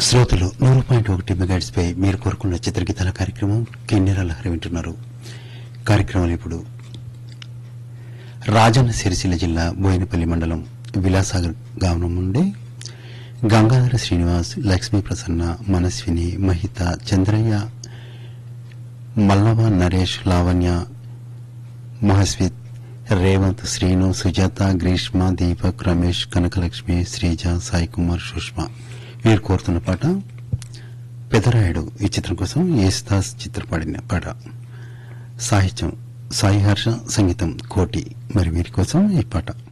శ్రోతలు నూరు పాయింట్ ఒకటి మెగాట్స్ పై మీరు కోరుకున్న చిత్రగీతాల కార్యక్రమం కిన్నెర లహరి వింటున్నారు కార్యక్రమాలు ఇప్పుడు రాజన్న సిరిసిల్ల జిల్లా బోయినపల్లి మండలం విలాసాగర్ గ్రామం నుండి గంగాధర శ్రీనివాస్ లక్ష్మీ ప్రసన్న మనస్విని మహిత చంద్రయ్య మల్లవ నరేష్ లావణ్య మహస్విత్ రేవంత్ శ్రీను సుజాత గ్రీష్మ దీపక్ రమేష్ కనకలక్ష్మి శ్రీజ సాయి కుమార్ సుష్మా వీరు కోరుతున్న పాట పెదరాయుడు ఈ చిత్రం కోసం యేసుదాస్ చిత్రపడిన పాట సాహిత్యం సాయి హర్ష సంగీతం కోటి మరి వీరి కోసం ఈ పాట